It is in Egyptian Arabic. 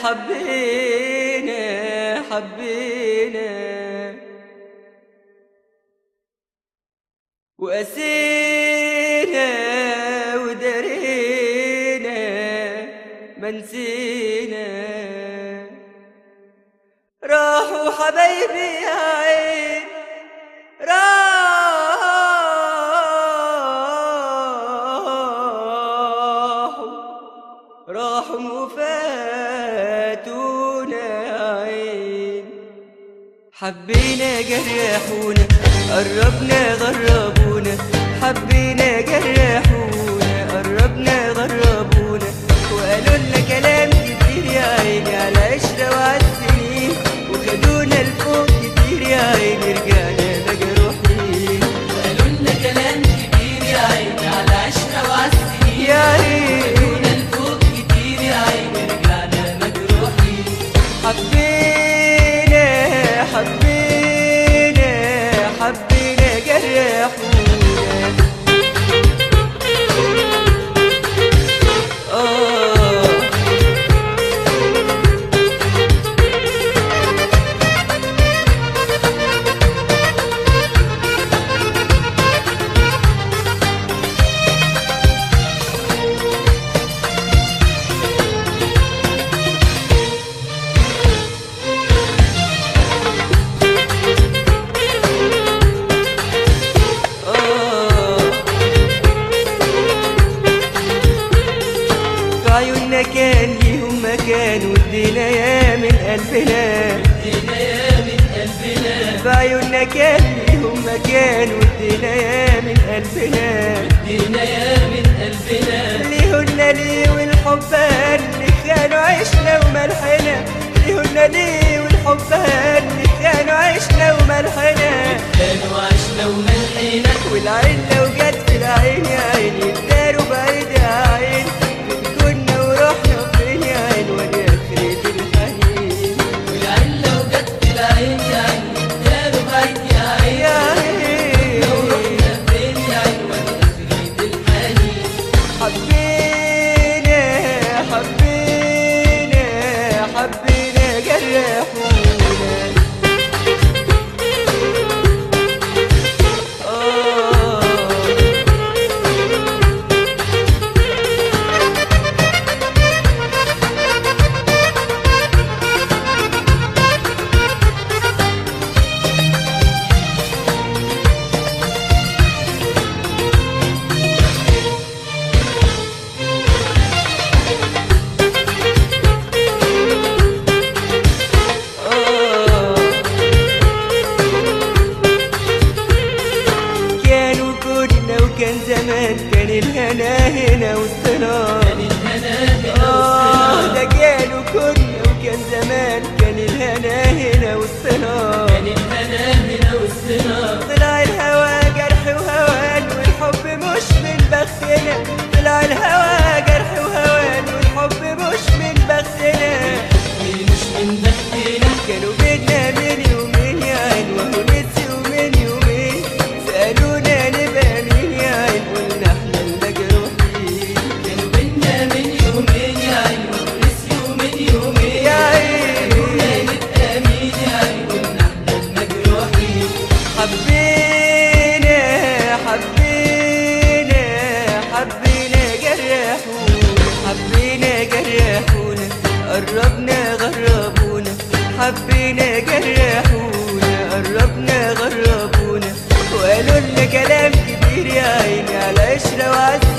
حبينا حبينا وقسينا ودرينا ما نسينا راحوا حبايبي يا عين راحوا راحوا وفاتونا يا عين حبينا جرحونا قربنا غربونا حبينا جرحونا قربنا غربونا وقالوا لنا كلام كتير يا عيني على عشرة وعلى السنين وخدونا لفوق كتير يا عيني رجعنا مجروحين وقالوا لنا كلام كبير يا عيني على عشرة وعالسنين يا عيني خدونا لفوق كتير يا عيني رجعنا مجروحين حبينا حبينا حبينا جرحونا آه آه في عيوننا كان ليهم مكان ودينا يا من قلبنا ادينا يا من قلبنا في عيوننا كان ليهم مكان ودينا يا من قلبنا ادينا يا من قلبنا ليهن ليه والحبان اللي كانوا عشنا وملحنا ليهن ليه والحبان اللي كانوا عشنا وملحنا كانوا عشنا وملحنا والعين لو جت في العين يا عيني الداروا بعيد يا عين كنا ورحنا فين يا عين ولا خريج الحنين والعين لو جت في العين يا عيني كانوا بعيد يا عيني يا عين لو رحنا فين يا عيني ولا خريج الحنين حبينا حبينا حبينا جرحونا آه آه كانوا كنا وكان زمان كان الهنا هنا وسطنا كان الهنا هنا آه ده وسطنا كانوا كنا وكان زمان كان الهنا هنا وسطنا كان الهنا هنا وسطنا طلع الهوى جرح وهوان والحب مش من بختنا طلع الهوى جرح وهوان والحب مش من بختنا مش من بختنا كانوا بينا من يومين يا عين وهو نسيوا من يومين سألونا نبقى مين يا عين قلنا احنا المجروحين كانوا بينا من يومين يا عيني ونسيوا من يومين يا عين كنا نبقى مين يا عيني كنا احنا المجروحين حبينا حبينا حبينا جرحونا حبينا جرحونا قربنا غربونا حبينا جرحونا قربنا غربونا وقالوا لنا كلام كبير يا عيني على عشرة وعلى